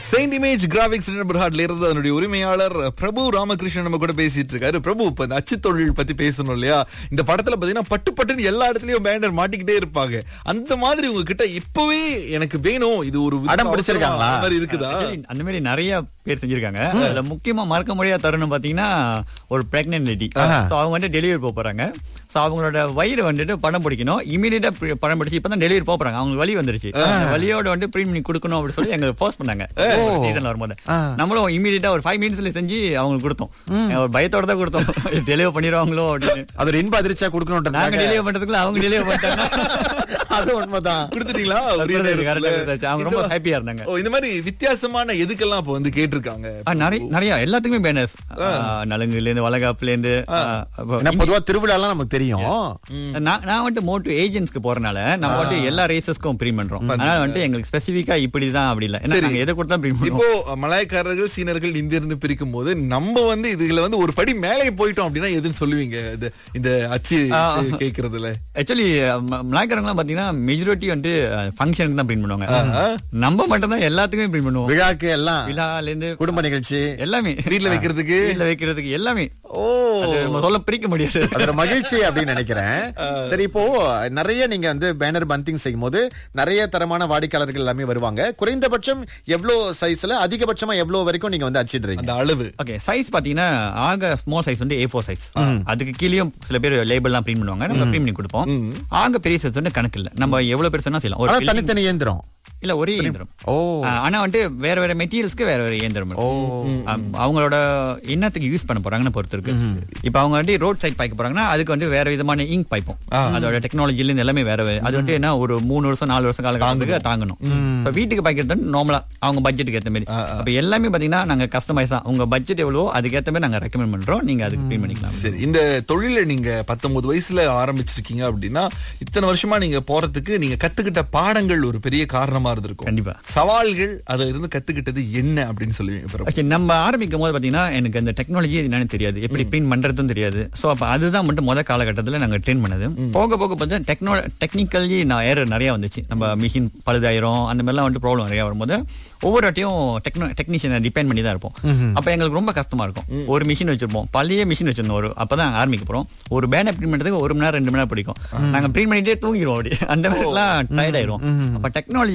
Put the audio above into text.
Saint image graphics பிரஹாட்ல இருந்து அதனுடைய உரிமையாளர் பிரபு ராமகிருஷ்ணன் நம்ம கூட பேசிட்டு இருக்காரு பிரபு இப்ப இந்த அச்சு தொழில் பத்தி பேசணும் இல்லையா இந்த படத்துல பாத்தீங்கன்னா பட்டு பட்டுன்னு எல்லா இடத்துலயும் பேனர் மாட்டிக்கிட்டே இருப்பாங்க அந்த மாதிரி உங்ககிட்ட இப்பவே எனக்கு வேணும் இது ஒரு விதமா அடம் பிடிச்சிருக்காங்களா? அந்த மாதிரி இருக்குதா Actually, அந்த மாதிரி நிறைய பேர் செஞ்சிருக்காங்க அதுல முக்கியமா மறக்க முடியாத தருணம் பாத்தீங்கன்னா ஒரு பிரெக்னன்ட் லேடி அவங்க வந்து டெலிவரி போக போறாங்க சோ அவங்களோட வயிறு வந்துட்டு படம் பிடிக்கணும் இமீடியட்டா படம் பிடிச்சு இப்பதான் டெலிவரி போக போறாங்க அவங்களுக்கு வலி வந்துருச்சு அந்த வலியோட வந்து ப்ரீமியம் கொடுக்கணும் அப்படின்னு சொல்லி எங்க போஸ்ட் பண்ணாங்க சீசன்ல வரும்போது நம்மளும் இமீடியட்டா ஒரு ஃபைவ் மினிட்ஸ்ல செஞ்சு அவங்களுக்கு கொடுத்தோம் ஒரு பயத்தோட தான் கொடுத்தோம் டெலிவரி பண்ணிடுவாங்களோ அப்படின்னு அது ஒரு இன்ப அதிர்ச்சியா நாங்க கொடுக்கணும்ன்றாங்க டெலிவரி பண்றதுக்குள்ள அவங்க டெலிவரி பண்ணிட்டாங்க அது உண்மைதான் கொடுத்துட்டீங்களா உரிய correct ஆ நேரத்துல? இருந்துச்சு. அவங்க ரொம்ப இது- happy-ஆ இருந்தாங்க. ஓ, இந்த மாதிரி வித்தியாசமான எதுக்கெல்லாம் இப்ப வந்து கேட்டிருக்காங்க ஆ, நிறைய நிறைய எல்லாத்துக்குமே பேனர்ஸ் நலுங்குல இருந்து வளகாப்புல இருந்து ஆ, அப்போ ஏன்னா பொதுவா திருவிழாலாம் நமக்கு தெரியும் நான் நான் வந்துட்டு மோட்டு ஏஜென்ட்ஸ்க்கு போறனால நம்ம வந்து எல்லா ரேசஸ்க்கும் ப்ரீம் பண்றோம் அதனால வந்துட்டு எங்களுக்கு ஸ்பெசிபிக்கா இப்படிதான் அப்படி இல்ல ஏன்னா சரி. நாங்க எதை கொடுத்தா ப்ரீம் இப்போ பண்ணுவோம் மலாய்க்காரர்கள் சீனர்கள் இந்தியர்னு பிரிக்கும் போது நம்ம வந்து இதுல வந்து ஒரு படி மேலே போயிட்டோம் அப்படின்னா எதுன்னு சொல்லுவீங்க இது இந்த அச்சு கேக்குறதுல ஆக்சுவலி மலாய்க்காரங்களாம் பாத்தீங்கன்னா மெஜாரிட்டி வந்து ஃபங்க்ஷனுக்கு தான் ப்ரிண்ட் பண்ணுவாங்க நம்ம மட்டும் தான் எல்லாத்துக்குமே ப்ரிண்ட் பண்ணுவோம் விழாக்கு எல்லாம் விழால இருந்து குடும்ப நிகழ்ச்சி எல்லாமே வீட்ல வைக்கிறதுக்கு வீட்ல வைக்கிறதுக்கு எல்லாமே ஓ அது நம்ம சொல்ல பிரிக்க முடியாது அது ஒரு மகிழ்ச்சி அப்படின்னு நினைக்கிறேன் சரி இப்போ நிறைய நீங்க வந்து பேனர் பந்திங் செய்யும் போது நிறைய தரமான வாடிக்கையாளர்கள் எல்லாமே வருவாங்க குறைந்தபட்சம் எவ்வளவு சைஸ்ல அதிகபட்சமா எவ்வளவு வரைக்கும் நீங்க வந்து அச்சிடுறீங்க அந்த அளவு ஓகே சைஸ் பாத்தீங்கன்னா ஆக ஸ்மால் சைஸ் வந்து ஏ ஃபோர் சைஸ் அதுக்கு கீழேயும் சில பேர் லேபிள்லாம் பிரிண்ட் பண்ணுவாங்க நம்ம பிரிண்ட் பண்ணி கொடுப்போம் ஆக பெரிய சைஸ் வந்து கணக்கு இல்ல நம்ம எவ்வளவு பெருசுனா செய்யலாம் ஒரு ஆனா building- தனித்தனி இயந்திரம் இல்ல ஒரே இயந்திரம் ஓ ஆ, ஆனா வந்துட்டு வேற வேற மெட்டீரியல்ஸ்க்கு வேற வேற இயந்திரம் இருக்கும். ஆம், அவங்களோட என்னத்துக்கு யூஸ் பண்ண போறாங்கன்னு பொறுத்து இருக்கு இப்ப அவங்க வந்து ரோட் சைட் பாய்க்க போறாங்கன்னா அதுக்கு வந்து வேற விதமான இங்க் பாய்ப்போம் அதோட டெக்னாலஜில இருந்து எல்லாமே வேற வேற. அது வந்து என்ன ஒரு மூணு வருஷம் நாலு வருஷம் காலகட்டத்துக்கு தாங்கணும் இப்ப வீட்டுக்கு பாய்க்கிறது நார்மலா அவங்க பட்ஜெட்டுக்கு ஏத்த மாதிரி அப்ப எல்லாமே பாத்தீங்கன்னா நாங்க கஸ்டமைஸ் தான் உங்க பட்ஜெட் எவ்வளவோ அதுக்கு ஏத்த மாதிரி நாங்க ரெக்கமெண்ட் பண்றோம் நீங்க அதுக்கு பே பண்ணிக்கலாம் சரி இந்த தொழில நீங்க பத்தொன்பது வயசுல ஆரம்பிச்சிருக்கீங்க அப்படின்னா இத்தனை வருஷமா நீங்க போறதுக்கு நீங்க கத்துக்கிட்ட பாடங்கள் ஒரு பெரிய காரணமா இருந்திருக்கும் கண்டிப்பா. சவால்கள் அதுல இருந்து கத்துக்கிட்டது என்ன அப்படின்னு சொல்லுவீங்க பிரபு? Okay, நம்ம ஆரம்பிக்கும் போது பாத்தீங்கன்னா எனக்கு அந்த டெக்னாலஜி என்னன்னு தெரியாது எப்படி பிரிண்ட் பண்றதும் தெரியாது சோ அப்ப அதுதான் மட்டும் முத காலகட்டத்துல நாங்க ட்ரெயின் பண்ணது போக போக பார்த்தா டெக்னோ டெக்னிக்கலி நான் ஏற நிறைய வந்துச்சு நம்ம மிஷின் பழுதாயிரும் அந்த மாதிரிலாம் வந்து ப்ராப்ளம் நிறைய வரும்போது ஒவ்வொரு வாட்டியும் டெக்னோ டெக்னீஷியனை டிபெண்ட் பண்ணி தான் இருப்போம் அப்ப எங்களுக்கு ரொம்ப கஷ்டமா இருக்கும் ஒரு மிஷின் வச்சிருப்போம் பழைய மிஷின் வச்சிருந்தோம் ஒரு அப்பதான் ஆரம்பிக்க போறோம் ஒரு பேனர் பிரிண்ட் பண்றதுக்கு ஒரு மணி நேரம் ரெண்டு மணி நேரம் பிடிக்கும் நாங்க பிரிண்ட் பண்ணிட்டே தூங்கிடுவோம் அப்படி அந்த மாதிரிலாம் டயர்ட் ஆயிரும் அப்ப டெக்னாலஜி